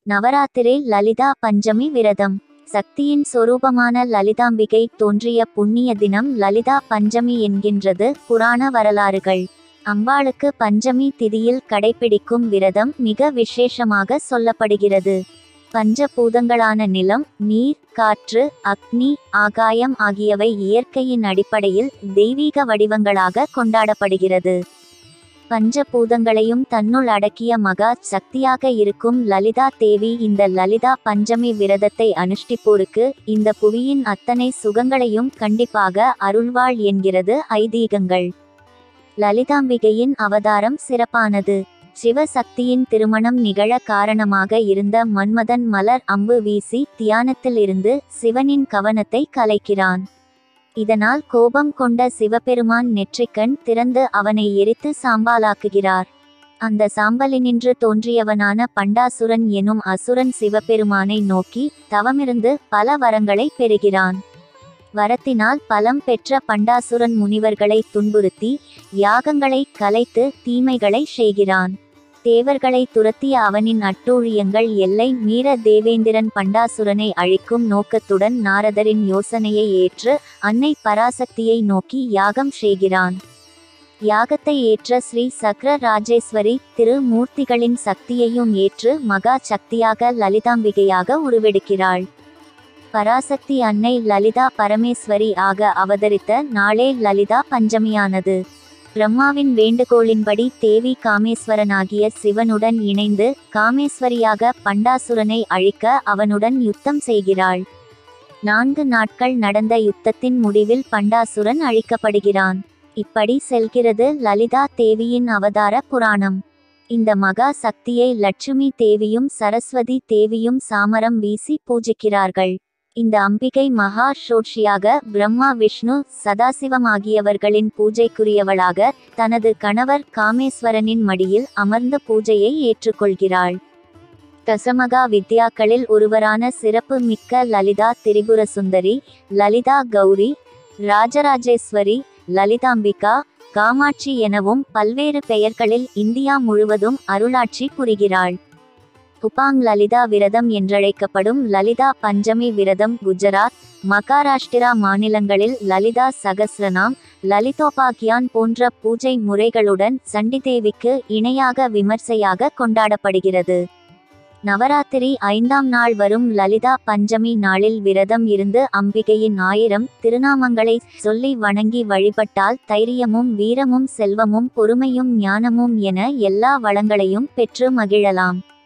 நவராத்திரி லலிதா பஞ்சமி விரதம் சக்தியின் சொரூபமான லலிதாம்பிகை தோன்றிய புண்ணிய தினம் லலிதா பஞ்சமி என்கின்றது புராண வரலாறுகள் அம்பாளுக்கு பஞ்சமி திதியில் கடைபிடிக்கும் விரதம் மிக விசேஷமாக சொல்லப்படுகிறது பஞ்சபூதங்களான நிலம் நீர் காற்று அக்னி ஆகாயம் ஆகியவை இயற்கையின் அடிப்படையில் தெய்வீக வடிவங்களாக கொண்டாடப்படுகிறது பஞ்சபூதங்களையும் தன்னுள் அடக்கிய மகா சக்தியாக இருக்கும் லலிதா தேவி இந்த லலிதா பஞ்சமி விரதத்தை அனுஷ்டிப்போருக்கு இந்த புவியின் அத்தனை சுகங்களையும் கண்டிப்பாக அருள்வாள் என்கிறது ஐதீகங்கள் லலிதாம்பிகையின் அவதாரம் சிறப்பானது சிவசக்தியின் திருமணம் நிகழ காரணமாக இருந்த மன்மதன் மலர் அம்பு வீசி தியானத்திலிருந்து சிவனின் கவனத்தை கலைக்கிறான் இதனால் கோபம் கொண்ட சிவபெருமான் நெற்றிக்கண் திறந்து அவனை எரித்து சாம்பலாக்குகிறார் அந்த சாம்பலினின்று தோன்றியவனான பண்டாசுரன் எனும் அசுரன் சிவபெருமானை நோக்கி தவமிருந்து பல வரங்களை பெறுகிறான் வரத்தினால் பலம் பெற்ற பண்டாசுரன் முனிவர்களை துன்புறுத்தி யாகங்களை கலைத்து தீமைகளை செய்கிறான் தேவர்களை துரத்திய அவனின் அட்டூழியங்கள் எல்லை மீற தேவேந்திரன் பண்டாசுரனை அழிக்கும் நோக்கத்துடன் நாரதரின் யோசனையை ஏற்று அன்னை பராசக்தியை நோக்கி யாகம் செய்கிறான் யாகத்தை ஏற்ற ஸ்ரீ சக்ர ராஜேஸ்வரி திருமூர்த்திகளின் சக்தியையும் ஏற்று மகா சக்தியாக லலிதாம்பிகையாக உருவெடுக்கிறாள் பராசக்தி அன்னை லலிதா பரமேஸ்வரி ஆக அவதரித்த நாளே லலிதா பஞ்சமியானது பிரம்மாவின் வேண்டுகோளின்படி தேவி காமேஸ்வரனாகிய சிவனுடன் இணைந்து காமேஸ்வரியாக பண்டாசுரனை அழிக்க அவனுடன் யுத்தம் செய்கிறாள் நான்கு நாட்கள் நடந்த யுத்தத்தின் முடிவில் பண்டாசுரன் அழிக்கப்படுகிறான் இப்படி செல்கிறது லலிதா தேவியின் அவதார புராணம் இந்த மகா சக்தியை லட்சுமி தேவியும் சரஸ்வதி தேவியும் சாமரம் வீசி பூஜிக்கிறார்கள் இந்த அம்பிகை மகா ஷோட்சியாக பிரம்மா விஷ்ணு சதாசிவம் ஆகியவர்களின் பூஜைக்குரியவளாக தனது கணவர் காமேஸ்வரனின் மடியில் அமர்ந்த பூஜையை ஏற்றுக்கொள்கிறாள் தசமகா வித்யாக்களில் ஒருவரான சிறப்பு மிக்க லலிதா திரிபுர சுந்தரி லலிதா கௌரி ராஜராஜேஸ்வரி லலிதாம்பிகா காமாட்சி எனவும் பல்வேறு பெயர்களில் இந்தியா முழுவதும் அருளாட்சி புரிகிறாள் புபாங் லலிதா விரதம் என்றழைக்கப்படும் லலிதா பஞ்சமி விரதம் குஜராத் மகாராஷ்டிரா மாநிலங்களில் லலிதா சகஸ்ரநாம் லலிதோபாக்யான் போன்ற பூஜை முறைகளுடன் சண்டிதேவிக்கு இணையாக விமர்சையாக கொண்டாடப்படுகிறது நவராத்திரி ஐந்தாம் நாள் வரும் லலிதா பஞ்சமி நாளில் விரதம் இருந்து அம்பிகையின் ஆயிரம் திருநாமங்களை சொல்லி வணங்கி வழிபட்டால் தைரியமும் வீரமும் செல்வமும் பொறுமையும் ஞானமும் என எல்லா வளங்களையும் பெற்று மகிழலாம்